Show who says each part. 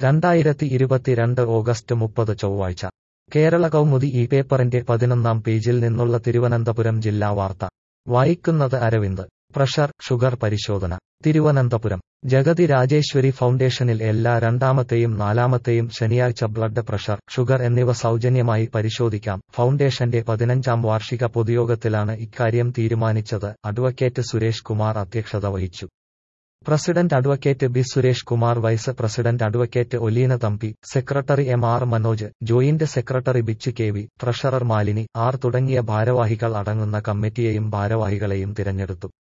Speaker 1: രണ്ടായിരത്തി ഇരുപത്തിരണ്ട് ഓഗസ്റ്റ് മുപ്പത് ചൊവ്വാഴ്ച കേരള കൗമുദി ഈ പേപ്പറിന്റെ പതിനൊന്നാം പേജിൽ നിന്നുള്ള തിരുവനന്തപുരം ജില്ലാ വാർത്ത വായിക്കുന്നത് അരവിന്ദ് പ്രഷർ ഷുഗർ പരിശോധന തിരുവനന്തപുരം ജഗതി രാജേശ്വരി ഫൗണ്ടേഷനിൽ എല്ലാ രണ്ടാമത്തെയും നാലാമത്തെയും ശനിയാഴ്ച ബ്ലഡ് പ്രഷർ ഷുഗർ എന്നിവ സൗജന്യമായി പരിശോധിക്കാം ഫൗണ്ടേഷന്റെ പതിനഞ്ചാം വാർഷിക പൊതുയോഗത്തിലാണ് ഇക്കാര്യം തീരുമാനിച്ചത് അഡ്വക്കേറ്റ് സുരേഷ് കുമാർ അധ്യക്ഷത വഹിച്ചു president advocate B Suresh Kumar vice president advocate Oleena Thampi secretary M R Manoj joint secretary Bichu K V treasurer Malini R തുടങ്ങിയ ഭാരവാഹികൾ അടങ്ങുന്ന കമ്മിറ്റിയെയും ഭാരവാഹികളെയും തിരഞ്ഞെടുത്തു